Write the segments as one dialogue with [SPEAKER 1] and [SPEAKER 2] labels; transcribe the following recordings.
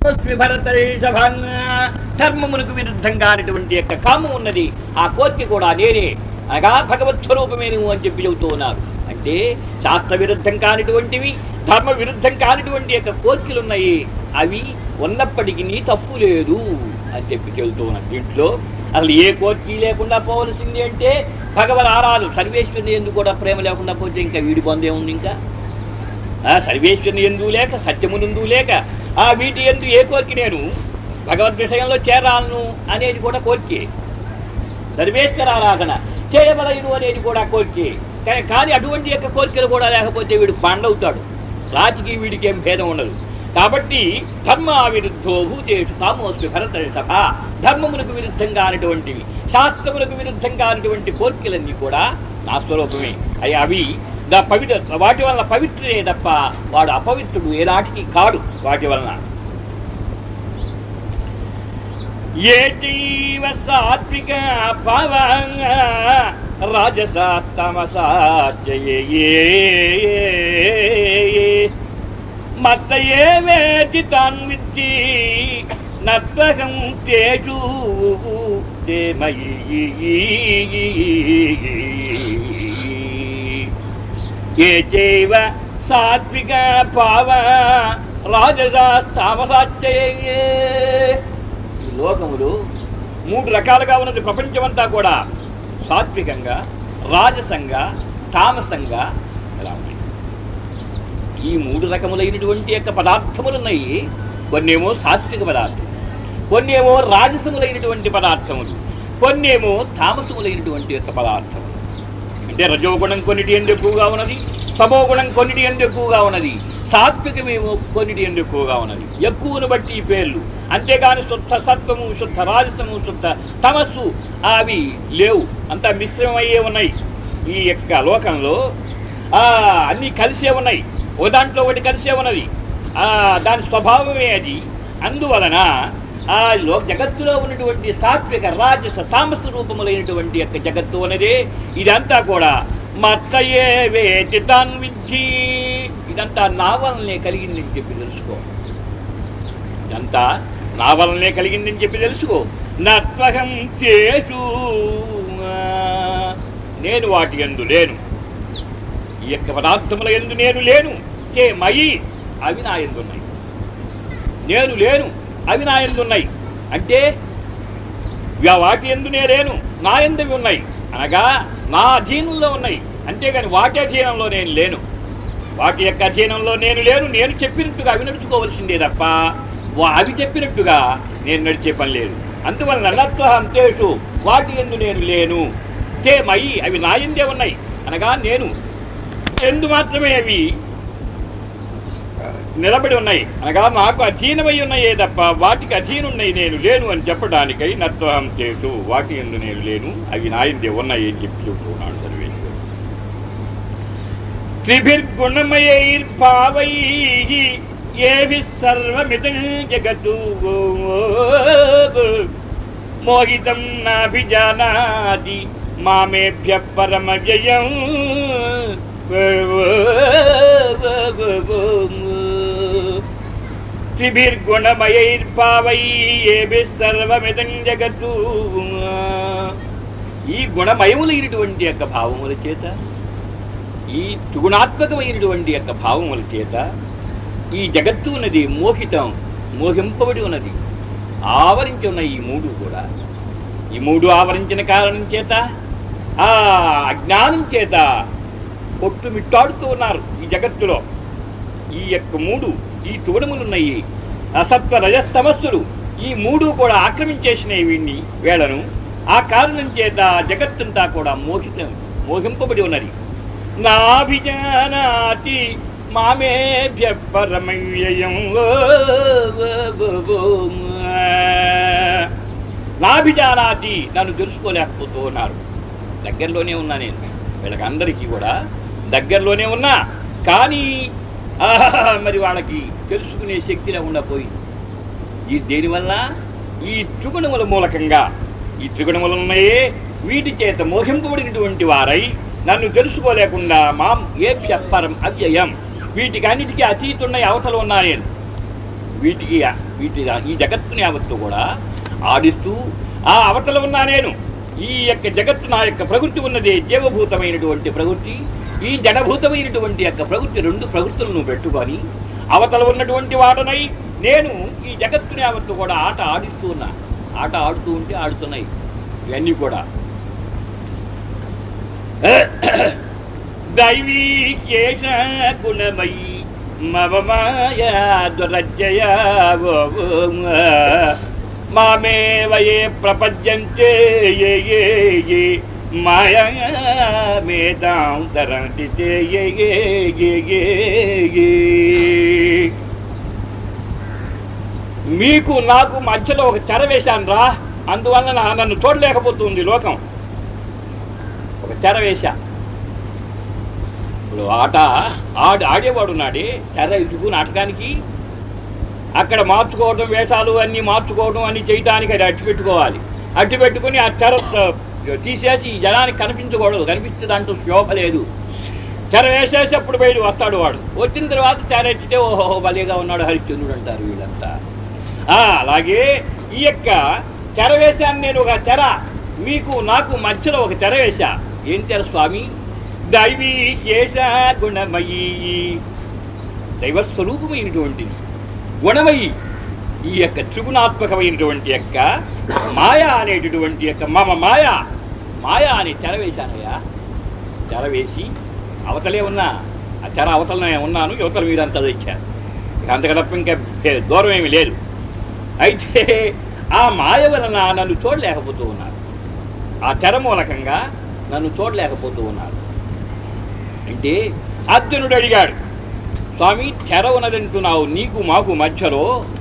[SPEAKER 1] ధర్మమునకు విరుద్ధంగా అనేటువంటి యొక్క కామం ఉన్నది ఆ కోరిక కూడా నేనే అనగా భగవత్ స్వరూపమే నువ్వు అని చెప్పి చెబుతూ ఉన్నారు అంటే శాస్త్ర విరుద్ధం కానిటువంటివి ధర్మ విరుద్ధం కానిటువంటి యొక్క కోరికలు ఉన్నాయి అవి ఉన్నప్పటికీ తప్పు లేదు అని చెప్పి చెబుతూ ఉన్నారు దీంట్లో అసలు ఏ కోరిక లేకుండా పోవలసింది అంటే భగవద్ ఆరాలు సర్వేశ్వరుని ఎందుకు కూడా ప్రేమ లేకుండా పోతే ఇంకా వీడి పొందే ఉంది ఇంకా ఆ సర్వేశ్వరుని ఎందు లేక సత్యమునందు లేక ఆ వీటి ఎందు ఏ కోరిక నేను భగవద్ విషయంలో చేరాలను అనేది కూడా కోరికే సర్వేశ్వర ఆరాధన చేయవలయను అనేది కూడా కోరికే కా- కానీ అటువంటి యొక్క కోరికలు కూడా లేకపోతే వీడు పండవుతాడు రాజుకి వీడికి ఏం భేదం ఉండదు కాబట్టి ధర్మ విరుద్ధో భూతేషు కామోస్మి భరత సభ ధర్మమునకు విరుద్ధంగా అనేటువంటివి శాస్త్రములకు విరుద్ధంగా అనేటువంటి కోరికలన్నీ కూడా నా స్వరూపమే అవి అవి దా పవిత్ర వాటి వలన పవిత్రుడే తప్ప వాడు అపవిత్రుడు ఏనాటికి కాడు వాటి వలన ఏ జీవ సాత్విక పవంగ రాజసాస్తమసాచయే మత్త ఏ వేటి తాన్విచ్చి నత్వగం తేజు ఏ చైవ సాత్విక పావ రాజసాస్తామసాచయే ఈ లోకములు మూడు రకాలుగా ఉన్నది ప్రపంచమంతా కూడా సాత్వికంగా రాజసంగా తామసంగా ఇలా ఉన్నాయి ఈ మూడు రకములైనటువంటి యొక్క పదార్థములు ఉన్నాయి కొన్నేమో సాత్విక పదార్థం కొన్నేమో రాజసములైనటువంటి పదార్థములు కొన్నేమో తామసములైనటువంటి యొక్క పదార్థములు అంటే రజోగుణం కొన్నిటి ఎందు ఎక్కువగా ఉన్నది తమోగుణం కొన్నిటి ఎందు ఎక్కువగా ఉన్నది సాత్వికమేమో కొన్నిటి ఎందు ఎక్కువగా ఉన్నది ఎక్కువను బట్టి ఈ పేర్లు అంతేగాని శుద్ధ సత్వము శుద్ధ రాజసము శుద్ధ తమస్సు అవి లేవు అంతా మిశ్రమయ్యే ఉన్నాయి ఈ యొక్క లోకంలో ఆ అన్నీ కలిసే ఉన్నాయి ఓ దాంట్లో ఒకటి కలిసే ఉన్నది ఆ దాని స్వభావమే అది అందువలన ఆ లో జగత్తులో ఉన్నటువంటి సాత్విక రాజస తామస రూపములైనటువంటి యొక్క జగత్తు అనేది ఇదంతా కూడా మత్తయే వేటి విద్ధి ఇదంతా నా వలనే కలిగిందని చెప్పి తెలుసుకో ఇదంతా నా వలనే కలిగిందని చెప్పి తెలుసుకో నత్వహం చేసు నేను వాటి ఎందు లేను ఈ యొక్క పదార్థముల ఎందు నేను లేను చే మయి అవి నా ఎందు ఉన్నాయి నేను లేను అవి నా ఎందు ఉన్నాయి అంటే వా- వాటి ఎందు నేను లేను నా ఎందు ఉన్నాయి అనగా నా అధీనంలో ఉన్నాయి అంతేగాని వాటి అధీనంలో నేను లేను వాటి యొక్క అధీనంలో నేను లేను నేను చెప్పినట్టుగా అవి నడుచుకోవలసిందే తప్ప వా- అవి చెప్పినట్టుగా నేను నడిచే పని లేదు అందువల్ల నన్నత్వ అంతేషు వాటి ఎందు నేను లేను తే మయి అవి నా ఎందే ఉన్నాయి అనగా నేను ఎందు మాత్రమే అవి నిలబడి ఉన్నాయి అనగా నాకు అధీనమై ఉన్నాయే తప్ప వాటికి అధీనున్నాయి నేను లేను అని చెప్పడానికై నత్వం చేసు వాటి ఎందు నేను లేను అవి నా ఎందే ఉన్నాయి అని చెప్పి చెబుతున్నాడు సర్వేశ్వరుడు త్రిభిర్గుణమయైర్భావై ఏవి సర్వమిదం జగతు మోహితం నాభిజానాతి మామేభ్య పరమ వ్యయం త్రిభిర్గుణమయైర్భావై ఏవి సర్వమిదం జగతు ఈ గుణమయములైనటువంటి యొక్క భావముల చేత ఈ త్రిగుణాత్మకమైనటువంటి యొక్క భావముల చేత ఈ జగత్తు ఉన్నది మోహితం మోహింపబడి ఉన్నది ఆవరించి ఉన్న ఈ మూడు కూడా ఈ మూడు ఆవరించిన కారణం చేత ఆ అజ్ఞానం చేత కొట్టుమిట్టాడుతూ ఉన్నారు ఈ జగత్తులో ఈ యొక్క మూడు ఈ తువడములున్నాయి అసత్వ రజస్తమస్సులు ఈ మూడు కూడా ఆక్రమించేసినాయి వీడిని వేళను ఆ కారణం చేత జగత్తంతా కూడా మోహితం మోహింపబడి ఉన్నది నాభిజానాతి మామేభ్య పరమవ్యయం నాభిజానాతి నన్ను తెలుసుకోలేకపోతూ ఉన్నారు దగ్గరలోనే ఉన్నా నేను వీళ్ళకి అందరికీ కూడా దగ్గరలోనే ఉన్నా కానీ ఆహా, మరి వాళ్ళకి తెలుసుకునే శక్తి లేకుండా పోయింది ఈ దేనివల్ల ఈ త్రిగుణముల మూలకంగా ఈ త్రిగుణములు ఉన్నాయే వీటి చేత మోహింపబడినటువంటి వారై నన్ను తెలుసుకోలేకుండా మాం ఏభ్య పరం అవ్యయం వీటికి అన్నిటికీ అతీతున్న అవతలు ఉన్నా నేను వీటికి వీటి ఈ జగత్తుని యావత్తు కూడా ఆడిస్తూ ఆ అవతల ఉన్నా నేను ఈ యొక్క జగత్తు నా యొక్క ప్రకృతి ఉన్నది జీవభూతమైనటువంటి ప్రకృతి ఈ జడభూతమైనటువంటి యొక్క ప్రకృతి రెండు ప్రకృతులను పెట్టుకొని అవతల ఉన్నటువంటి వాడనై నేను ఈ జగత్తుని యావత్తు కూడా ఆట ఆడిస్తూ ఉన్నా ఆట ఆడుతూ ఉంటే ఆడుతున్నాయి ఇవన్నీ కూడా దైవీ కేశ గుణమయీ మమ మాయా దురజ్జయ మామే వయే ప్రపంచంతే ఏ ఏ ఏ మాయా మేదాం తరంతి తే ఏ ఏ ఏ ఏ ఏ. మీకు నాకు మధ్యలో ఒక చెర వేశాను రా అందువల్ల నా- నన్ను చూడలేకపోతుంది లోకం ఒక చెర వేశా ఇప్పుడు ఆట ఆడి ఆడేవాడు నాడే తెర ఇటుకు నాటకానికి అక్కడ మార్చుకోవడం వేషాలు అన్నీ మార్చుకోవడం అన్నీ చేయడానికి అది అట్టి పెట్టుకోవాలి అట్టి పెట్టుకుని ఆ తెర త- తీసేసి ఈ జనానికి కనిపించకూడదు కనిపిస్తే దాంట్లో శోభ లేదు తెర వేసేసి అప్పుడు బయట వస్తాడు వాడు వచ్చిన తర్వాత తెర ఎత్తితే ఓహో భలేగా ఉన్నాడు హరిశ్చంద్రుడు అంటారు వీళ్ళంతా ఆ, అలాగే ఈ యొక్క తెర వేశాను నేను ఒక తెర మీకు నాకు మధ్యలో ఒక తెర వేశా ఏం తెర స్వామి దైవీ శేష గుణమయీ దైవస్వరూపమైనటువంటిది గుణమయి ఈ యొక్క త్రిగుణాత్మకమైనటువంటి యొక్క మాయ అనేటటువంటి యొక్క మమ మాయ మాయ అని తెర వేశానయ్యా తెర వేసి అవతలే ఉన్నా ఆ తెర అవతలనే ఉన్నాను యువతల మీరంతా తెచ్చారు ఇక అంతకు తప్ప ఇంకా వే- దూరం ఏమీ లేదు అయితే ఆ మాయ వలన నన్ను చూడలేకపోతూ ఉన్నారు ఆ తెర మూలకంగా నన్ను చూడలేకపోతూ ఉన్నారు అంటే అర్జునుడు అడిగాడు స్వామి తెర ఉన్నదంటున్నావు నీకు మాకు మధ్యలో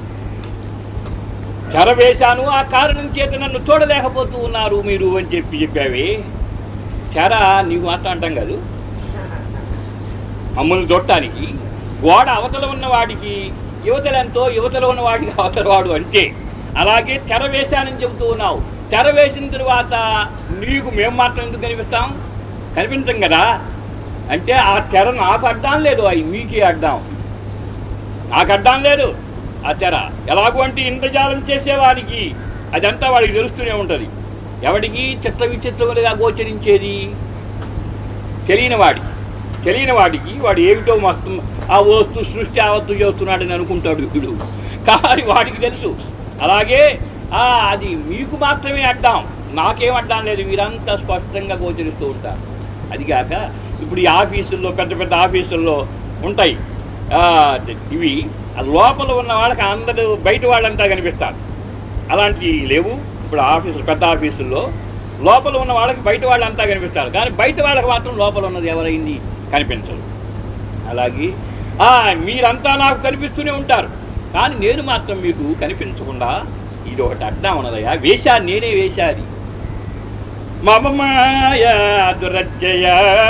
[SPEAKER 1] తెర వేశాను ఆ కారణం చేత నన్ను చూడలేకపోతూ ఉన్నారు మీరు అని చెప్పి చెప్పావి తెర నీకు మాత్రం అంటాం కాదు మమ్మల్ని చూడటానికి గోడ అవతల ఉన్న వాడికి యువతలెంతో యువతలో ఉన్న వాడికి అవతల వాడు అంటే అలాగే తెర వేశానని చెబుతూ ఉన్నావు తెర వేసిన తరువాత నీకు మేము మాత్రం ఎందుకు కనిపిస్తాం కనిపించం కదా అంటే ఆ తెర నాకు అడ్డాం లేదు అవి మీకే అడ్డాం నాకు అడ్డాం లేదు ఆ తెర ఎలాగూ అంటే ఇంద్రజాలం చేసేవాడికి అదంతా వాడికి తెలుస్తూనే ఉంటుంది ఎవడికి చిత్ర విచిత్రములుగా గోచరించేది తెలియని వాడికి తెలియని వాడికి వాడు ఏమిటో మస్తు ఆ వస్తు సృష్టి ఆవత్తు చేస్తున్నాడని అనుకుంటాడు వీడు కానీ వాడికి తెలుసు అలాగే ఆ అది మీకు మాత్రమే అడ్డాం నాకేం అడ్డాం లేదు మీరంతా స్పష్టంగా గోచరిస్తూ ఉంటారు అది కాక ఇప్పుడు ఈ ఆఫీసుల్లో పెద్ద పెద్ద ఆఫీసుల్లో ఉంటాయి ఆ, ఇవి ఆ లోపల ఉన్న వాళ్ళకి అందరూ బయట వాళ్ళంతా కనిపిస్తారు అలాంటివి లేవు ఇప్పుడు ఆఫీసులు పెద్ద ఆఫీసుల్లో లోపల ఉన్న వాళ్ళకి బయట వాళ్ళంతా కనిపిస్తారు కానీ బయట వాళ్ళకి మాత్రం లోపల ఉన్నది ఎవరైంది కనిపించదు అలాగే ఆ, మీరంతా నాకు కనిపిస్తూనే ఉంటారు కానీ నేను మాత్రం మీకు కనిపించకుండా ఇది ఒకటి అడ్డా ఉన్నదయ్యా వేశా నేనే వేశాది మమ మాయ దురజ్జయ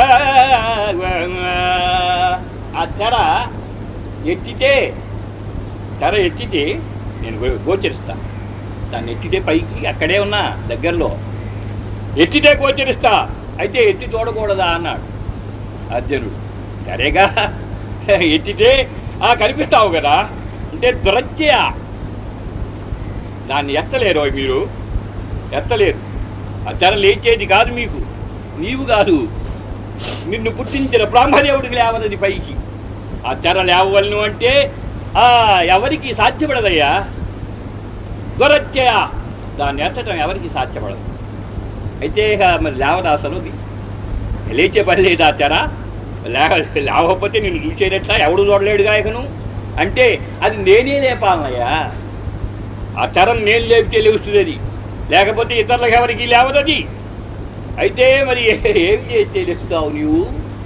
[SPEAKER 1] ఆ తెర ఎత్తితే తెర ఎత్తితే నేను గో- గోచరిస్తా దాన్ని ఎత్తితే పైకి అక్కడే ఉన్నా దగ్గరలో ఎత్తితే గోచరిస్తా అయితే ఎత్తి చూడకూడదా అన్నాడు అర్జునుడు సరేగా ఎత్తితే ఆ కనిపిస్తావు కదా అంటే దురత్యయ దాన్ని ఎత్తలేరు మీరు ఎత్తలేరు ఆ తెర లేచేది కాదు మీకు నీవు కాదు నిన్ను పుట్టించిన బ్రహ్మదేవుడికి లేవదది పైకి ఆ తెర లేవలను అంటే ఆ ఎవరికి సాధ్యపడదయ్యా దురత్యయ దాన్ని ఎత్తటం ఎవరికి సాధ్యపడదు అయితే ఇక మరి లేవదా అసలు అది? లేచే పని లేదా తెర లేవ లేవకపోతే నేను చూసేటట్లా ఎవడు చూడలేడుగా ఇకను అంటే అది నేనే లేపాలయ్యా ఆ తెరం నేను లేపితే లేస్తుంది అది లేకపోతే ఇతరులకు ఎవరికి లేవదది అయితే మరి ఏం చేస్తే లేస్తావు నీవు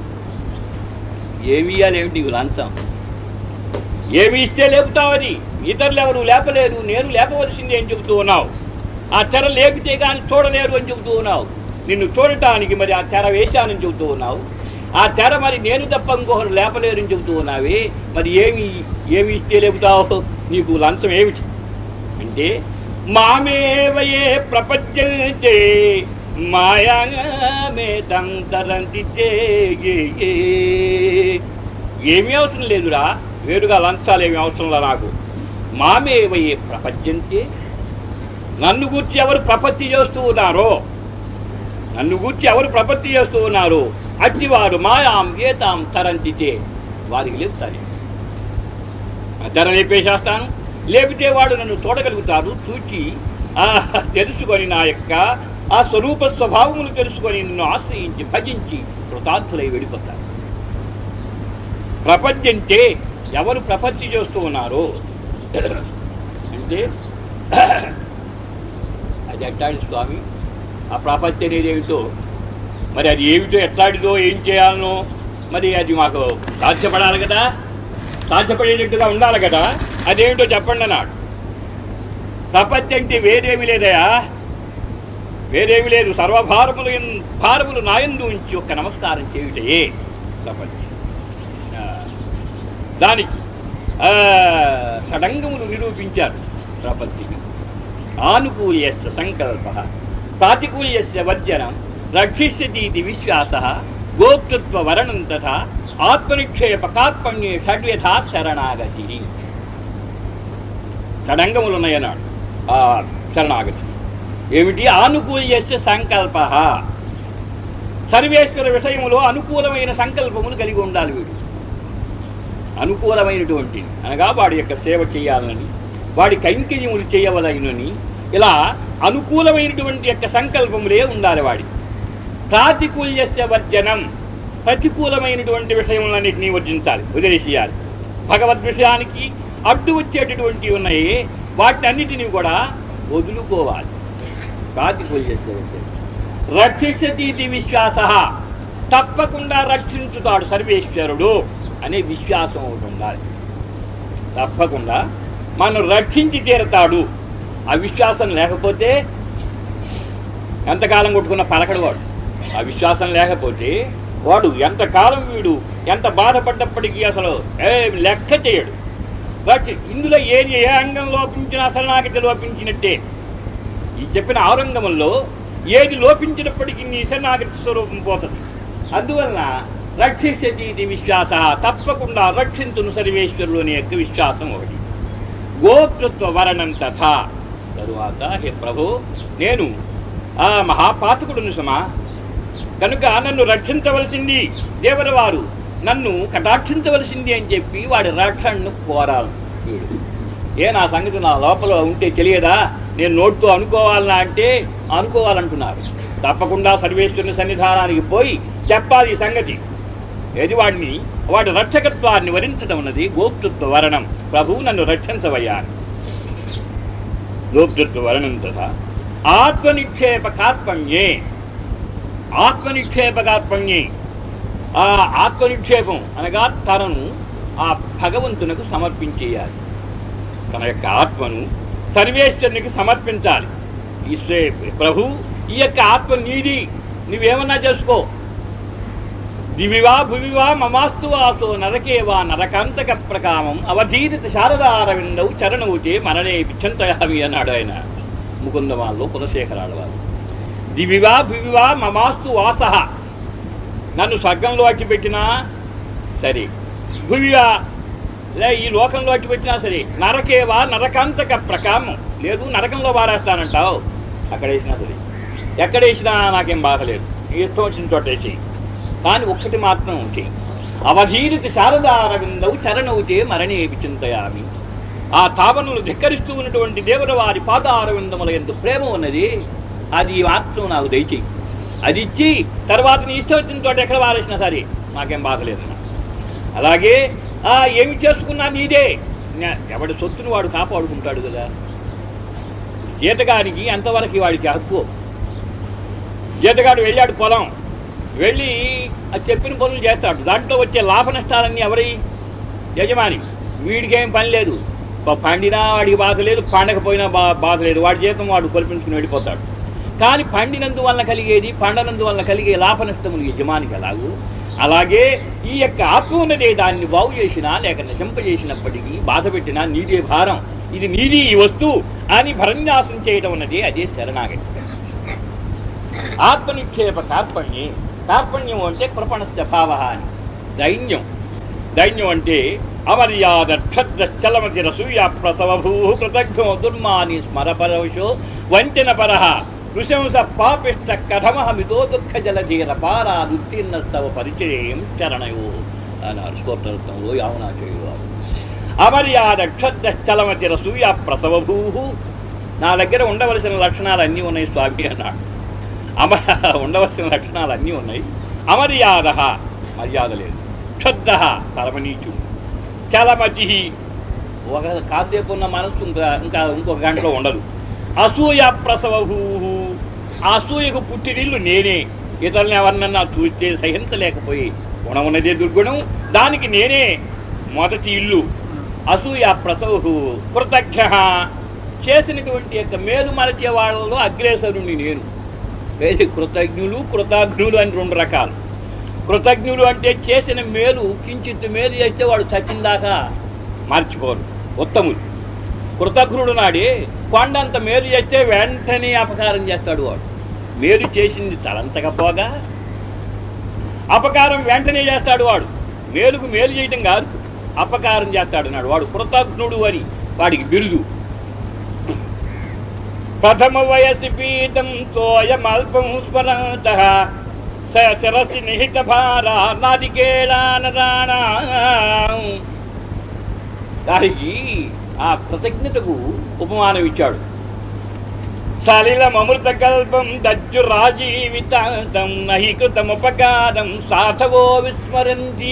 [SPEAKER 1] ఏమి ఇవ్వాలేమిటి నీకు లంచం ఏమి ఇస్తే లేపుతావు అది ఇతరులు ఎవరు లేపలేరు నేను లేపవలసింది అని చెబుతూ ఉన్నావు ఆ తెర లేపితే కానీ చూడలేరు అని చెబుతూ ఉన్నావు నిన్ను చూడటానికి మరి ఆ తెర వేశానని చెబుతూ ఉన్నావు ఆ తెర మరి నేను తప్ప ఇంకొకరు లేపలేరు అని చెబుతూ ఉన్నావే మరి ఏమి ఏమి ఇస్తే లేపుతావు నీకు లంచం ఏమిటి అంటే మామేవయే ప్రపంచే మాయామే తంతరంతి ఏమీ అవసరం లేదురా వేరుగా లంచాలు ఏమీ అవసరం లే నాకు మామేవయే ప్రపంచంతే నన్ను గూర్చి ఎవరు ప్రపత్తి చేస్తూ ఉన్నారో నన్ను గూర్చి ఎవరు ప్రపత్తి చేస్తూ ఉన్నారు అట్టివారు మాయాం ఏతాం తరంతితే వారికి లేపుతాను తెర లేపేసేస్తాను లేపితే వాడు నన్ను చూడగలుగుతారు చూచి ఆ తెలుసుకొని నా యొక్క ఆ స్వరూప స్వభావములు తెలుసుకొని నిన్ను ఆశ్రయించి భజించి కృతార్థులై వెళ్ళిపోతారు ప్రపంచంటే ఎవరు ప్రపంచి చేస్తూ ఉన్నారో అంటే అది ఎట్లాంటి స్వామి ఆ ప్రపంచం అనేది ఏమిటో మరి అది ఏమిటో ఎట్లాంటిదో ఏం చేయాలనో మరి అది మాకు సాధ్యపడాలి కదా సాధ్యపడేటట్టుగా ఉండాలి కదా అదేమిటో చెప్పండి అన్నాడు ప్రపంచం అంటే వేరేమి లేదయా వేరేమి లేదు సర్వభారములు ఎన్- భారములు నాయందు ఉంచి ఒక్క నమస్కారం చేయుటయే ప్రపంచం ఆ, దానికి ఆ, షడంగములు నిరూపించారు ప్రపంచం ఆనుకూల్యస్య సంకల్ప ప్రాతికూల్యస్య వర్జనం రక్షిష్యతీతి విశ్వాస గోప్తృత్వ వరణం తథా ఆత్మనిక్షేప కార్పణ్యే షడ్వ్యథా శరణాగతి షడంగములు ఉన్నాయన్నాడు ఆ శరణాగతి ఏమిటి ఆనుకూల్యస్య సంకల్ప సర్వేశ్వర విషయములో అనుకూలమైన సంకల్పములు కలిగి ఉండాలి వీడు అనుకూలమైనటువంటి అనగా వాడి యొక్క సేవ చేయాలని వాడి కైంకర్యములు చేయవలనని ఇలా అనుకూలమైనటువంటి యొక్క సంకల్పములే ఉండాలి వాడి ప్రాతికూల్యస్య వర్జనం ప్రతికూలమైనటువంటి విషయములన్నింటినీ వర్జించాలి వదిలేసేయాలి భగవద్ విషయానికి అడ్డు వచ్చేటటువంటి ఉన్నాయి వాటన్నిటినీ కూడా వదులుకోవాలి ప్రాతికూల్యస్య వర్జనం రక్షించతీతి విశ్వాస తప్పకుండా రక్షించుతాడు సర్వేశ్వరుడు అనే విశ్వాసం ఒకటి ఉండాలి తప్పకుండా మనం రక్షించి తీరతాడు ఆ విశ్వాసం లేకపోతే ఎంతకాలం కొట్టుకున్న పలకడు వాడు ఆ విశ్వాసం లేకపోతే వాడు ఎంతకాలం వీడు ఎంత బాధపడ్డప్పటికీ అసలు ఏ లెక్క చేయడు రక్షి ఇందులో ఏది ఏ అంగం లోపించినా శరణాగతి లోపించినట్టే ఈ చెప్పిన ఆరంగముల్లో ఏది లోపించినప్పటికీ నీ శరణాగతి స్వరూపం పోతుంది అందువలన రక్షించతి ఇది విశ్వాస తప్పకుండా రక్షించును సర్వేశ్వరుడు అనే యొక్క విశ్వాసం ఒకటి గోతృత్వ వరణం తథా తరువాత హే ప్రభు నేను ఆ మహాపాతకుడును సమా కనుక నన్ను రక్షించవలసింది దేవరవారు నన్ను కటాక్షించవలసింది అని చెప్పి వాడి రక్షణను కోరాలి వీడు ఏ నా సంగతి నా లోపల ఉంటే తెలియదా నేను నోటితో అనుకోవాలనా అంటే అనుకోవాలంటున్నారు తప్పకుండా సర్వేశ్వరుని సన్నిధానానికి పోయి చెప్పాలి ఈ సంగతి ఏది వాడిని వాడి రక్షకత్వాన్ని వరించడం ఉన్నది గోప్తృత్వ వరణం ప్రభువు నన్ను రక్షించవయ్యా అని. గోప్తృత్వ వరణం తథా ఆత్మనిక్షేప కార్పణ్యే ఆత్మనిక్షేప కార్పణ్యే ఆ ఆత్మనిక్షేపం అనగా తనను ఆ భగవంతునకు సమర్పించేయాలి తన యొక్క ఆత్మను సర్వేశ్వరునికి సమర్పించాలి ఈశ్వే ప్రభు ఈ యొక్క ఆత్మ నీది నువ్వేమన్నా చేసుకో దివివా భువివా మమాస్తు వాసో నరకేవా నరకాంతక ప్రకామం అవధీరిత శారదారవిందవు చరణవుతే మరణే పిచ్చంతయామి అన్నాడు ఆయన ముకుందమాల్లో కులశేఖరాడు వారు దివివా భువివా మమాస్తు వాస నన్ను స్వర్గంలో అట్టిపెట్టినా సరే భువివా లే ఈ లోకంలో అట్టిపెట్టినా సరే నరకేవా నరకాంతక ప్రకామం లేదు నరకంలో బారేస్తానంటావు అక్కడ వేసినా సరే ఎక్కడ వేసినా నాకేం బాధలేదు నీ ఇష్టం వచ్చిన చోట వేసి కానీ ఒక్కటి మాత్రం చెయ్యి అవధీరిత శారదారవిందవు చరణవుతే మరణే విచింతయామి ఆ తాపనులు ధిక్కరిస్తూ ఉన్నటువంటి దేవుల వారి పాదారవిందముల ఎందు ప్రేమ ఉన్నది అది మాత్రం నాకు దయచేయి అది ఇచ్చి తర్వాత నీ ఇష్టం వచ్చిన చోట ఎక్కడ వారేసినా సరే నాకేం బాధ లేదు అలాగే ఆ ఏమి చేసుకున్నా నీదే నే- ఎవడి సొత్తును వాడు కాపాడుకుంటాడు కదా జీతగానికి ఎంతవరకు వాడికి హక్కు జీతగాడు వెళ్ళాడు పొలం వెళ్ళి అది చెప్పిన పనులు చేస్తాడు దాంట్లో వచ్చే లాభ నష్టాలన్నీ ఎవరి యజమాని వీడికేం పని లేదు ప- పండినా వాడికి బాధ లేదు పండకపోయినా బా బాధ లేదు వాడి జీతం వాడు కొలిపించుకుని వెళ్ళిపోతాడు కానీ పండినందువల్ల కలిగేది పండనందువల్ల కలిగే లాభ నష్టములు యజమానికి ఎలాగూ అలాగే ఈ యొక్క ఆత్మ ఉన్నదే దాన్ని బాగు చేసినా లేక నశింపజేసినప్పటికీ బాధ పెట్టినా నీదే భారం ఇది నీది ఈ వస్తువు అని భరణ్యాసం చేయడం ఉన్నది అదే శరణాగతి ఆత్మనిక్షేప కార్పణ్యే కార్పణ్యం అంటే కృపణస్య భావ అని దైన్యం దైన్యం అంటే అమర్యాద క్షద్రశ్చలమతి రసూయ ప్రసవభూ కృతజ్ఞో దుర్మాని స్మరపరవశో వంచన పరః నృశంస పాపిష్ట కథమహమితో దుఃఖ జలధీర పారాదుత్తీర్ణస్తవ పరిచయం చరణయో అన్నారు స్తోత్రత్వంలో యావనాచేయువారు అమర్యాద క్షద్రశ్చలమతి రసూయ ప్రసవభూ నా దగ్గర ఉండవలసిన లక్షణాలు అన్నీ ఉన్నాయి స్వామి అన్నాడు అమ ఉండవలసిన లక్షణాలు అన్నీ ఉన్నాయి అమర్యాద మర్యాద లేదు క్షుద్ధ పరమనీచుడు చలమతి ఒక కాసేపు ఉన్న మనస్సు ఇంకా ఇంకా ఇంకొక గంటలో ఉండదు అసూయ ప్రసవభూ అసూయకు పుట్టినిల్లు నేనే ఇతరులను ఎవరినన్నా చూస్తే సహించలేకపోయి గుణమున్నదే దుర్గుణం దానికి నేనే మొదటి ఇల్లు అసూయ ప్రసవభూ కృతజ్ఞ చేసినటువంటి యొక్క మేలు మరచే వాళ్ళలో అగ్రేసరుని నేను వేరే కృతజ్ఞులు కృతజ్ఞులు అని రెండు రకాలు కృతజ్ఞులు అంటే చేసిన మేలు కించిత్ మేలు చేస్తే వాడు చచ్చిన దాకా మర్చిపోరు ఉత్తములు కృతజ్ఞుడు నాడే కొండంత మేలు చేస్తే వెంటనే అపకారం చేస్తాడు వాడు మేలు చేసింది తలంచకపోగా అపకారం వెంటనే చేస్తాడు వాడు మేలుకు మేలు చేయటం కాదు అపకారం చేస్తాడు అన్నాడు వాడు కృతజ్ఞుడు అని వాడికి బిరుదు ప్రథమ వయసి పీతం తోయమల్పం స్మరంత శిరసి నిహిత భార నాదికేళానరాణ దానికి ఆ కృతజ్ఞతకు ఉపమానం ఇచ్చాడు సలిలమృత కల్పం దజ్జు రాజీవితాంతం నహి కృతముపకారం సాధవో విస్మరంతి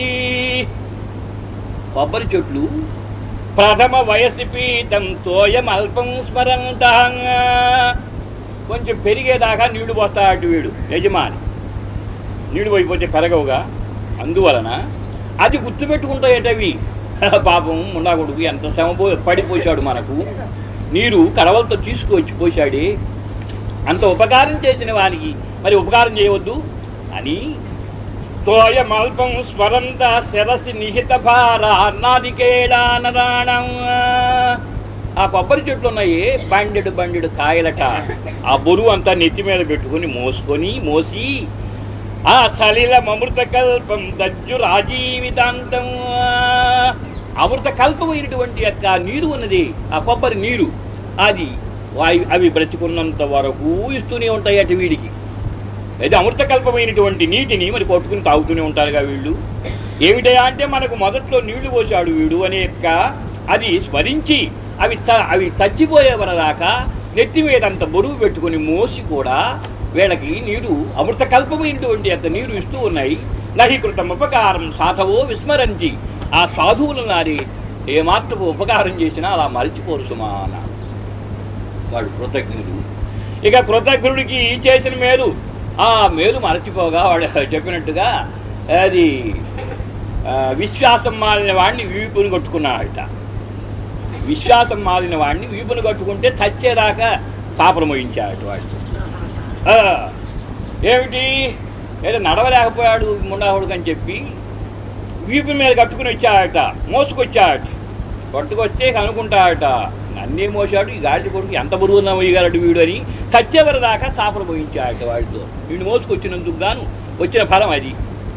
[SPEAKER 1] కొబ్బరి చెట్లు ప్రథమ వయసి పీతం తోయం అల్పం స్మరంత కొంచెం పెరిగేదాకా నీళ్లు పోస్తాడు వీడు యజమాని నీళ్లు పోయిపోతే పెరగవుగా అందువలన అది గుర్తుపెట్టుకుంటాయటవి పాపం ఉండకూడదు ఎంత శ్రమ పో పడిపోశాడు మనకు నీరు కడవలతో తీసుకొచ్చి పోశాడే అంత ఉపకారం చేసిన వానికి మరి ఉపకారం చేయవద్దు అని తోయమల్పం స్వరంత శిరసి నిహిత భార నాదికేళానరాణం ఆ కొబ్బరి చెట్లు ఉన్నాయి బండెడు బండెడు కాయలట ఆ బరువు అంతా నెత్తి మీద పెట్టుకుని మోసుకొని మోసి ఆ సలిల అమృత కల్పం దజ్జు రాజీవితాంతం అమృత కల్పమైనటువంటి యొక్క నీరు ఉన్నది ఆ కొబ్బరి నీరు అది వాయు అవి బ్రతికున్నంత వరకు ఇస్తూనే ఉంటాయి అటు వీడికి అయితే అమృతకల్పమైనటువంటి నీటిని మరి కొట్టుకుని తాగుతూనే ఉంటారుగా వీళ్ళు ఏమిటయా అంటే మనకు మొదట్లో నీళ్లు పోసాడు వీడు అనే యొక్క అది స్మరించి అవి చ- అవి చచ్చిపోయే వరదాకా నెత్తి మీద అంత బరువు పెట్టుకుని మోసి కూడా వీళ్ళకి నీరు అమృతకల్పమైనటువంటి యొక్క నీరు ఇస్తూ ఉన్నాయి నహి కృతం ఉపకారం సాధవో విస్మరంతి ఆ సాధువులు నారి ఏమాత్రపు ఉపకారం చేసినా అలా మరిచిపోరు సుమా అన్నాడు వాడు కృతజ్ఞుడు ఇక కృతజ్ఞుడికి చేసిన మేలు ఆ మేలు మరచిపోగా వాడు చెప్పినట్టుగా అది ఆ, విశ్వాసం మారిన వాడిని వీపుని కొట్టుకున్నాడట విశ్వాసం మారిన వాడిని వీపుని కట్టుకుంటే చచ్చేదాకా చాపలు మోయించాడు వాడు ఆ, ఏమిటి ఏదో నడవలేకపోయాడు ముండాహుడు అని చెప్పి వీపు మీద కట్టుకుని వచ్చాడట మోసుకొచ్చాడట పట్టుకొస్తే కనుక్కుంటాడట నన్నే మోసాడు ఈ గాడి కొడుకు ఎంత బరువున్నా మొయ్యగలడు వీడు అని సత్యవరి దాకా చాపలు పోయించాడట వాడితో వీడిని మోసుకొచ్చినందుకు గాను వచ్చిన ఫలం అది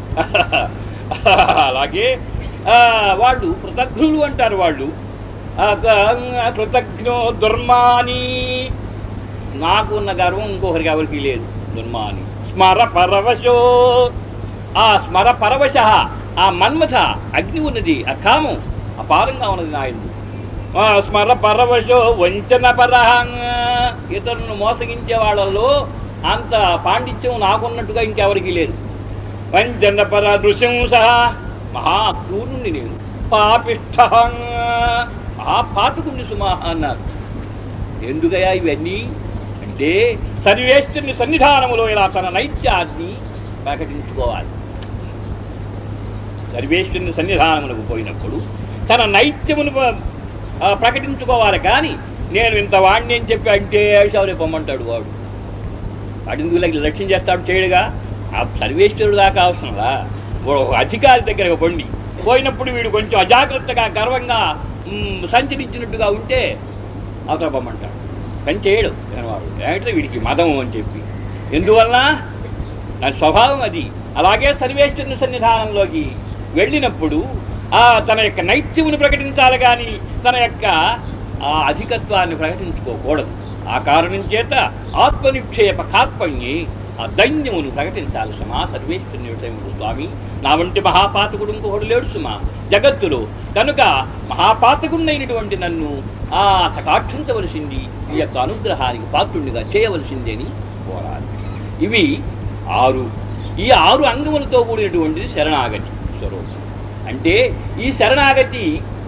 [SPEAKER 1] అలాగే ఆ, వాళ్ళు కృతజ్ఞులు అంటారు వాళ్ళు ఆ, క- కృతజ్ఞో దుర్మాని నాకు ఉన్న గర్వం ఇంకొకరికి ఎవరికి లేదు దుర్మాని స్మర పరవశో ఆ స్మర పరవశ ఆ మన్మథ అగ్ని ఉన్నది ఆ కామం అపారంగా ఉన్నది నాయన స్మర పరవశో వంచన పరహ ఇతరులను మోసగించే వాళ్ళలో అంత పాండిత్యం నాకున్నట్టుగా ఇంకెవరికి లేదు వంచన పర నృశంస మహాక్రూరుణ్ణి నేను పాపిష్ట మహాపాతకుణ్ణి సుమా అన్నారు ఎందుకయ్యా ఇవన్నీ అంటే సర్వేశ్వరుని సన్నిధానములో ఇలా తన నైత్యాన్ని ప్రకటించుకోవాలి సర్వేశ్వరుని సన్నిధానములకు పోయినప్పుడు తన నైత్యమును ప- ఆ, ప్రకటించుకోవాలి కానీ నేను ఇంత వాడిని అని చెప్పి అంటే శౌర్య పొమ్మంటాడు వాడు వాడు ఎందుకు ఇలా లక్ష్యం చేస్తాడు చేయడుగా ఆ సర్వేశ్వరుడు దాకా అవసరంలా ఓ అధికారి దగ్గరకు పొండి పోయినప్పుడు వీడు కొంచెం అజాగ్రత్తగా గర్వంగా మ్, సంచరించినట్టుగా ఉంటే అవతల పొమ్మంటాడు పని చేయడు వాడు ఏమిటో వీడికి మదం అని చెప్పి ఎందువలన నా స్వభావం అది అలాగే సర్వేశ్వరుని సన్నిధానంలోకి వెళ్ళినప్పుడు ఆ తన యొక్క నైత్యమును ప్రకటించాలి కానీ తన యొక్క ఆ అధికత్వాన్ని ప్రకటించుకోకూడదు ఆ కారణం చేత ఆత్మనిక్షేప కాత్పణ్యి ఆ దైన్యమును ప్రకటించాలి సుమా సర్వేశ్వరుని విషయముడు స్వామి నా వంటి మహాపాతకుడు ఇంకొకడు లేడు సుమా జగత్తులో కనుక మహాపాతకుడినైనటువంటి నన్ను ఆ కటాక్షించవలసింది ఈ యొక్క అనుగ్రహానికి పాత్రుడిగా చేయవలసిందేని కోరాలి ఇవి ఆరు ఈ ఆరు అంగములతో కూడినటువంటిది శరణాగతి స్వరూపం అంటే ఈ శరణాగతి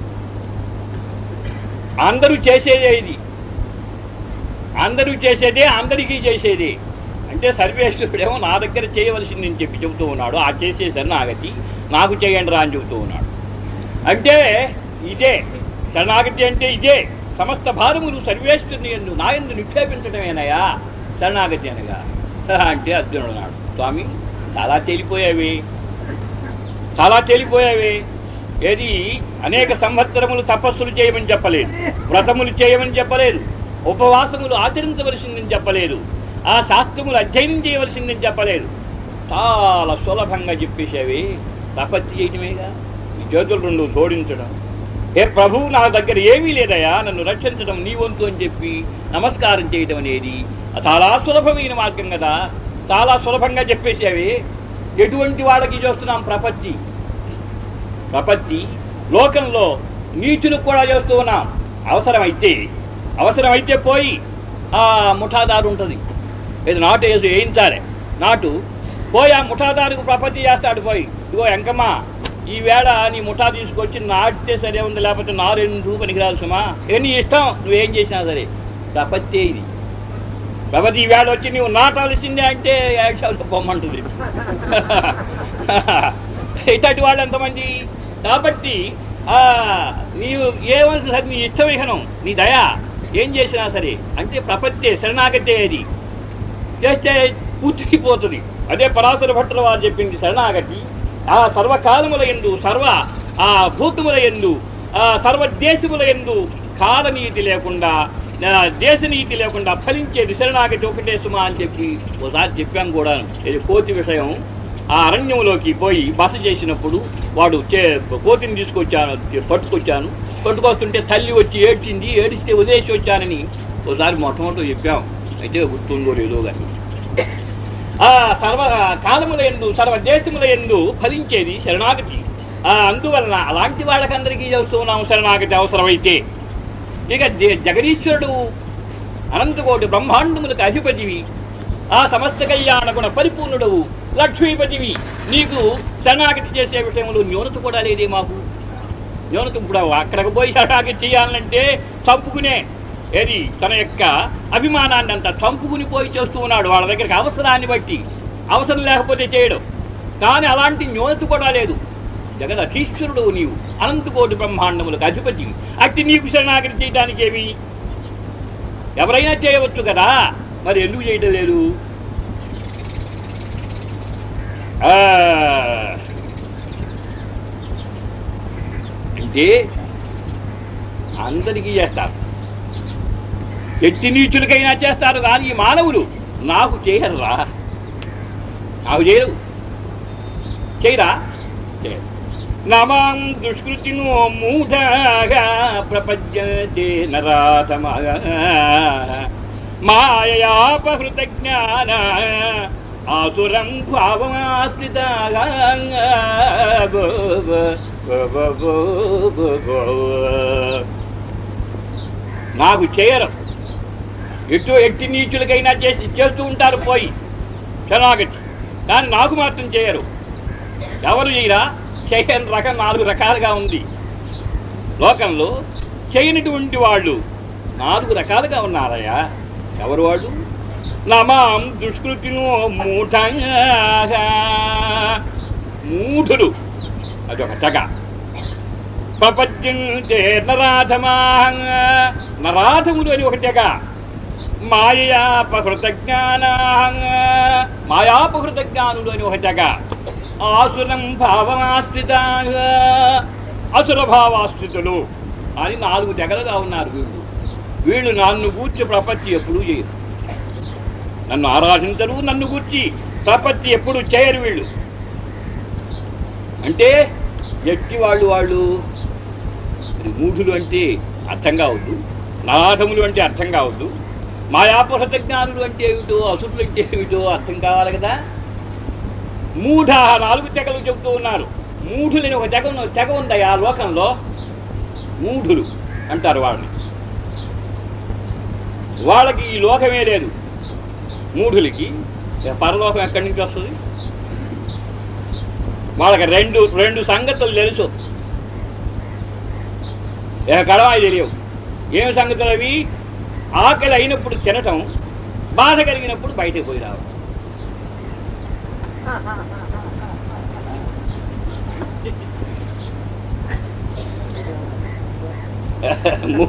[SPEAKER 1] అందరూ చేసేదే ఇది అందరూ చేసేదే అందరికీ చేసేదే అంటే సర్వేశ్వరుడేమో నా దగ్గర చేయవలసింది అని చెప్పి చెబుతూ ఉన్నాడు ఆ చేసే శరణాగతి నాకు చేయండి రా అని చెబుతూ ఉన్నాడు అంటే ఇదే శరణాగతి అంటే ఇదే సమస్త భారములు సర్వేశ్వరుని ఎందు నా ఎందు నిక్షేపించడమేనయా శరణాగతి అనగా అంటే అర్జునుడు అన్నాడు స్వామి చాలా తేలిపోయావి చాలా తేలిపోయావి ఏది అనేక సంవత్సరములు తపస్సులు చేయమని చెప్పలేదు వ్రతములు చేయమని చెప్పలేదు ఉపవాసములు ఆచరించవలసిందని చెప్పలేదు ఆ శాస్త్రములు అధ్యయనం చేయవలసిందని చెప్పలేదు చాలా సులభంగా చెప్పేసేవి తపస్సు చేయటమేగా ఈ చేతులు రెండు జోడించడం ఏ ప్రభువు నా దగ్గర ఏమీ లేదయా నన్ను రక్షించడం నీ వంతు అని చెప్పి నమస్కారం చేయటం అనేది చాలా సులభమైన మార్గం కదా చాలా సులభంగా చెప్పేసేవి ఎటువంటి వాళ్ళకి చేస్తున్నాం ప్రపత్తి ప్రపత్తి లోకంలో నీచులకు కూడా చేస్తూ ఉన్నాం అవసరమైతే అవసరమైతే పోయి ఆ ముఠాదారు ఉంటుంది ఇది నాటు వేసి వేయించాలి నాటు పోయి ఆ ముఠాదారుకు ప్రపత్తి చేస్తాడు పోయి ఇగో ఎంకమ్మ ఈ వేళ నీ ముఠా తీసుకొచ్చి నాటితే సరే ఉంది లేకపోతే నారెండు పనికిరాదు సుమా ఇక నీ ఇష్టం నువ్వేం చేసినా సరే ప్రపత్తి ఇది ప్రపతి ఈ వేళ వచ్చి నువ్వు నాటాల్సిందే అంటే యాక్షాలు పొమ్మంటుంది ఇట్లాంటి వాళ్ళు ఎంతమంది కాబట్టి ఆ నీవు ఏమని సరే నీ ఇష్టం విహనం నీ దయ ఏం చేసినా సరే అంటే ప్రపత్తే శరణాగతే అది చేస్తే పూర్తికిపోతుంది అదే పరాశర భట్టుల వారు చెప్పింది శరణాగతి ఆ సర్వకాలముల ఎందు సర్వ ఆ భూతముల ఎందు ఆ సర్వదేశముల ఎందు కాలనీతి లేకుండా ఆ, దేశనీతి లేకుండా ఫలించేది శరణాగతి ఒకటే సుమా అని చెప్పి ఒకసారి చెప్పాం కూడా ఇది కోతి విషయం ఆ అరణ్యంలోకి పోయి బస చేసినప్పుడు వాడు చే కోతిని తీసుకొచ్చాను పట్టుకొచ్చాను పట్టుకొస్తుంటే తల్లి వచ్చి ఏడ్చింది ఏడిస్తే వదిలేసి వచ్చానని ఒకసారి మొట్టమొదటి చెప్పాం అయితే గుర్తుందో లేదో కానీ ఆ సర్వ కాలముల ఎందు సర్వ దేశముల ఎందు ఫలించేది శరణాగతి ఆ అందువలన అలాంటి వాళ్ళకందరికీ చేస్తున్నాం శరణాగతి అవసరమైతే ఇక దే- జగదీశ్వరుడు అనంతకోటి బ్రహ్మాండములకు అధిపతివి ఆ సమస్త కళ్యాణ గుణ పరిపూర్ణుడవు లక్ష్మీపతివి నీకు శరణాగతి చేసే విషయంలో న్యూనత కూడా లేదే మాకు న్యూనత ఇప్పుడు అక్కడికి పోయి శరణాగతి చేయాలంటే చంపుకునే ఏది తన యొక్క అభిమానాన్ని అంతా చంపుకుని పోయి చేస్తూ ఉన్నాడు వాళ్ళ దగ్గరికి అవసరాన్ని బట్టి అవసరం లేకపోతే చేయడం కానీ అలాంటి న్యూనత కూడా లేదు జగద్ అధీశ్వరుడు నీవు అనంతకోటి బ్రహ్మాండములకు అధిపతి అట్టి నీకు శరణాగతి చేయడానికి ఏమి ఎవరైనా చేయవచ్చు కదా మరి ఎందుకు చేయటం లేదు ఆ, అంటే అందరికీ చేస్తారు ఎట్టి నీచులకైనా చేస్తారు కానీ ఈ మానవులు నాకు చేయరురా నాకు చేయరు చేయరా చేయరు నమాం దుష్కృతినో మూఢగా ప్రపద్యతే నరాధమగా మాయయాపహృత జ్ఞాన ఆసురం భావమాశ్రితగా నాకు చేయరు ఎటు ఎట్టి నీచులకైనా చేసి చేస్తూ ఉంటారు పోయి శరణాగతి కానీ నాకు మాత్రం చేయరు ఎవరు చేయరా చేయని రకం నాలుగు రకాలుగా ఉంది లోకంలో చేయనటువంటి వాళ్ళు నాలుగు రకాలుగా ఉన్నారయ్యా ఎవరు వాళ్ళు నమాం దుష్కృతిను మూఢంగా మూఢులు అదొక తెగ ప్రపద్యంతే నరాధమా నరాధములు అని ఒక తెగ మాయాపహృత జ్ఞాన మాయాపహృత జ్ఞానులు అని ఒక తెగ ఆసురం భావమాశ్రిత అసుర భావాశ్రితులు అని నాలుగు తెగలుగా ఉన్నారు వీళ్ళు వీళ్ళు నన్ను గూర్చి ప్రపత్తి ఎప్పుడూ చేయరు నన్ను ఆరాధించరు నన్ను గూర్చి ప్రపత్తి ఎప్పుడు చేయరు వీళ్ళు అంటే ఎట్టి వాళ్ళు వాళ్ళు మరి మూఢులు అంటే అర్థం కావద్దు నరాధములు అంటే అర్థం కావద్దు మాయాపహృత జ్ఞానులు అంటే ఏమిటో అసురులు అంటే ఏమిటో అర్థం కావాలి కదా మూఢ నాలుగు తెగలు చెబుతూ ఉన్నారు మూఢులని ఒక తెగ ఉన్న- తెగ ఉంది ఆ లోకంలో మూఢులు అంటారు వాళ్ళని వాళ్ళకి ఈ లోకమే లేదు మూఢులకి ఇక పరలోకం ఎక్కడి నుంచి వస్తుంది వాళ్ళకి రెండు రెండు సంగతులు తెలుసు ఇక గడవాయి తెలియవు ఏమి సంగతులు అవి ఆకలి అయినప్పుడు తినటం బాధ కలిగినప్పుడు బయటకు పోయి రావడం ము-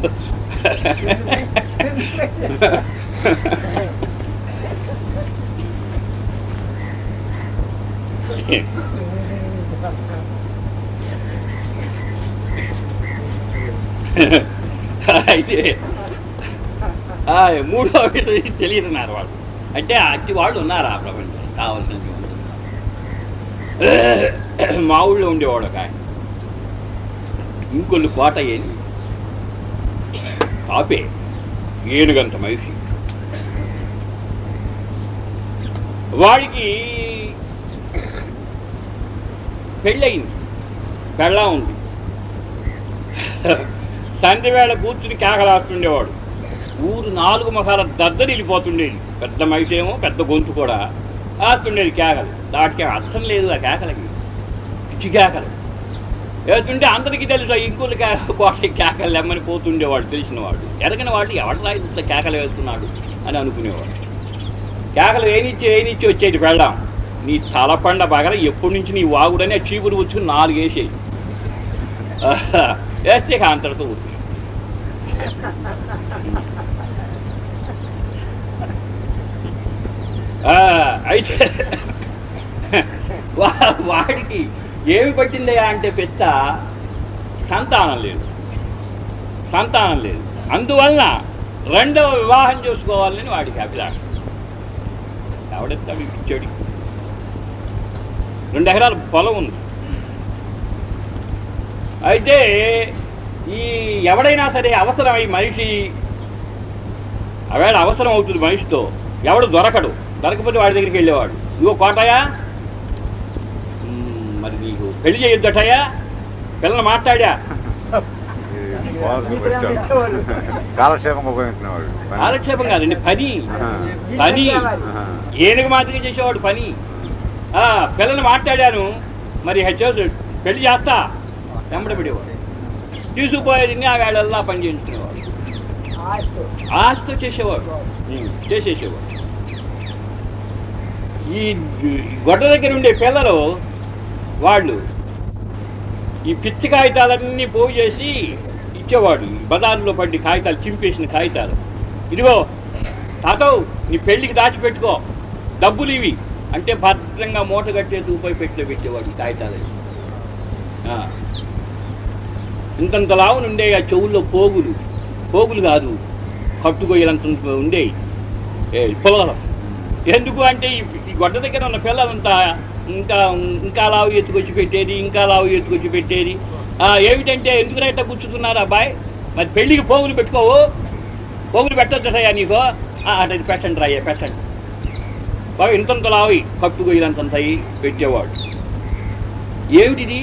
[SPEAKER 1] అయితే ఆ, మూడో విషయం తెలియదున్నారు వాళ్ళు అంటే అట్టి వాళ్ళు ఉన్నారు ఆ ప్రపంచం కావాల్సిన మా ఊళ్ళో ఉండేవాడు ఒక ఆయన ఇంకొల్లు కోట ఏది కాపే ఏనుగంత మనిషి వాడికి పెళ్ళయింది పెళ్ళా ఉంది సంధ్య వేళ కూర్చుని కేకలాస్తుండేవాడు ఊరు నాలుగు ముఖాల దద్దరి వెళ్ళిపోతుండేది పెద్ద మైసేమో పెద్ద గొంతు కూడా ఆస్తుండేది కేకలు దాటికి అర్థం లేదు ఆ కేకలకి పిచ్చి కేకలు వేస్తుంటే అందరికీ తెలుసు ఆ ఇంకులు కోట కేకలు లెమ్మని పోతుండేవాడు తెలిసిన వాడు ఎరగని వాడు ఎవడలా ఇంత కేకలు వేస్తున్నాడు అని అనుకునేవాడు కేకలు ఏనిచ్చి ఏనిచ్చి వచ్చేది పెళ్ళాం నీ తలపండ పగల ఎప్పటి నుంచి నీ వాగుడని ఆ చీపురు వచ్చుకుని నాలుగు వేసేయి వేస్తే ఇక అంతటితో ఊరుకు ఆ, అయితే వా- వాడికి ఏమి పట్టిందయ్యా అంటే పెద్ద సంతానం లేదు సంతానం లేదు అందువలన రెండవ వివాహం చేసుకోవాలని వాడికి అభిలాష ఎవడెత్తాడు ఇచ్చాడు రెండు ఎకరాల పొలం ఉంది అయితే ఈ ఎవడైనా సరే అవసరమై మనిషి ఆవేళ అవసరం అవుతుంది మనిషితో ఎవడు దొరకడు దొరకపోతే వాడి దగ్గరికి వెళ్ళేవాడు ఇగో కోటయా మ్మ్, మరి నీకు పెళ్లి చేయొద్దటయా పిల్లలు మాట్లాడా
[SPEAKER 2] కాలక్షేపంగా ఉపయోగించినవాడు
[SPEAKER 1] కాలక్షేపం కాదండి పని
[SPEAKER 2] ఆహా.
[SPEAKER 1] పని
[SPEAKER 2] ఆహా.
[SPEAKER 1] ఏనుగు మాదిరిగా చేసేవాడు పని ఆ, పిల్లలు మాట్లాడాను మరి హెచ్ఓస్ పెళ్లి చేస్తా వెంబడబడేవాడు తీసుకుపోయేది ఆ వేళల్లా పని చేయించుకునేవాడు ఆశతో చేసేవాడు ఉమ్, చేసేసేవాడు ఈ గొడ్డ దగ్గర ఉండే పిల్లలు వాళ్ళు ఈ పిచ్చి కాగితాలన్నీ పోగు చేసి ఇచ్చేవాడు ఈ బజార్లో పడి కాగితాలు చింపేసిన కాగితాలు ఇదిగో తాతవు నీ పెళ్లికి దాచిపెట్టుకో డబ్బులు ఇవి అంటే భద్రంగా మూట కట్టే తూపై పెట్టిలో పెట్టేవాడు ఈ కాగితాలు ఆ. ఇంతంత లావున ఉండే ఆ చెవుల్లో పోగులు పోగులు కాదు కట్టుకొయ్యలంత ఉండేవి ఏ పొలాలు ఎందుకు అంటే ఈ ఈ గొడ్డ దగ్గర ఉన్న పిల్లలంతా ఇంకా ఇంకా లావు ఎత్తుకొచ్చి పెట్టేది ఇంకా లావు ఎత్తుకొచ్చి పెట్టేది ఆ, ఏమిటంటే ఎందుకు రైట కూర్చుతున్నారు అబ్బాయి మరి పెళ్ళికి పోగులు పెట్టుకోవు పోగులు పెట్టొచ్చయ్యా నీకు "ఆ, అటు పెట్టండి రాయ్యా పెట్టండి బాగా ఇంతంత లావి కట్టుకొయ్యలంతంత అయి పెట్టేవాడు ఏమిటిది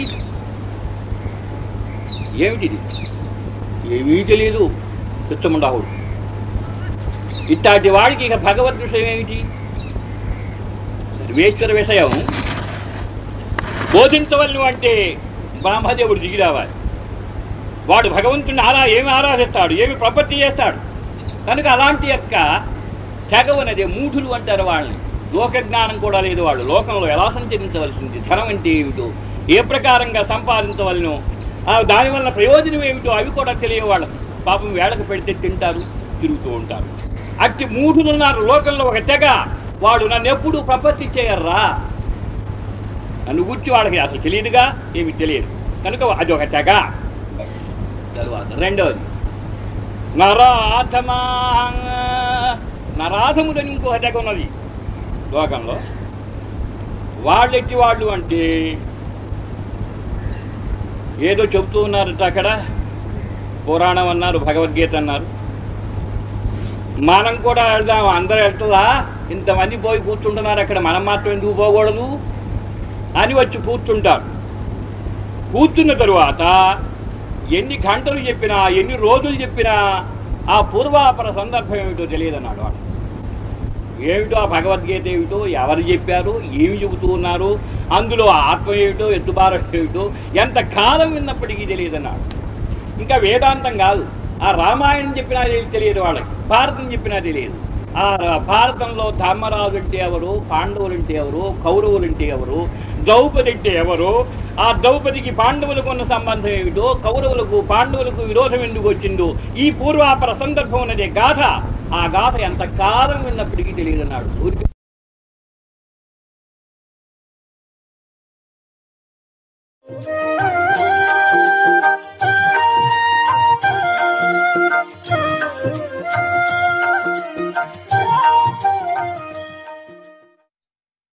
[SPEAKER 1] ఏమిటిది ఏమీ తెలియదు చిత్తముండావుడు ఇట్లాంటి వాడికి ఇక భగవద్ విషయం ఏమిటి సర్వేశ్వర విషయం బోధించవలను అంటే బ్రహ్మదేవుడు దిగి రావాలి వాడు భగవంతుని ఆరా ఏమి ఆరాధిస్తాడు ఏమి ప్రపత్తి చేస్తాడు కనుక అలాంటి యొక్క తెగవనదే మూఢులు అంటారు వాళ్ళని లోక జ్ఞానం కూడా లేదు వాళ్ళు లోకంలో ఎలా సంచరించవలసింది ధనం అంటే ఏమిటో ఏ ప్రకారంగా సంపాదించవలను ఆ దానివల్ల ప్రయోజనం ఏమిటో అవి కూడా తెలియ వాళ్ళకి పాపం వేళకు పెడితే తింటారు తిరుగుతూ ఉంటారు అట్టి మూఢులు ఉన్నారు లోకంలో ఒక తెగ వాడు నన్ను ఎప్పుడు ప్రపత్తి చేయర్రా నన్ను గుర్చి వాళ్ళకి అసలు తెలియదుగా ఏమి తెలియదు కనుక అది ఒక తెగ తరువాత రెండవది నరాధమా నరాధములని ఇంకో తెగ ఉన్నది లోకంలో వాళ్ళు ఎట్టి వాళ్ళు అంటే ఏదో చెబుతూ ఉన్నారట అక్కడ పురాణం అన్నారు భగవద్గీత అన్నారు మనం కూడా వెళ్దాం అందరూ వెళ్తుందా ఇంతమంది పోయి కూర్చుంటున్నారు అక్కడ మనం మాత్రం ఎందుకు పోకూడదు అని వచ్చి కూర్చుంటారు కూర్చున్న తరువాత ఎన్ని గంటలు చెప్పినా ఎన్ని రోజులు చెప్పినా ఆ పూర్వాపర సందర్భం ఏమిటో తెలియదన్నాడు వాడు ఏమిటో ఆ భగవద్గీత ఏమిటో ఎవరు చెప్పారు ఏమి చెబుతూ ఉన్నారు అందులో ఆత్మ ఏమిటో ఎత్తుబారం ఏమిటో ఎంత కాలం విన్నప్పటికీ తెలియదన్నాడు ఇంకా వేదాంతం కాదు ఆ రామాయణం చెప్పినా తెలియదు వాళ్ళకి భారతం చెప్పినా తెలియదు ఆ భారతంలో ధర్మరాజు అంటే ఎవరు పాండవులు అంటే ఎవరు కౌరవులు అంటే ఎవరు ద్రౌపది అంటే ఎవరు ఆ ద్రౌపదికి పాండవులకు ఉన్న సంబంధం ఏమిటో కౌరవులకు పాండవులకు విరోధం ఎందుకు వచ్చిందో ఈ పూర్వాపర సందర్భం ఉన్నదే గాథ ఆ గాథ ఎంత కాలం విన్నప్పటికీ తెలియదన్నాడు ఊరికి
[SPEAKER 3] Thank you.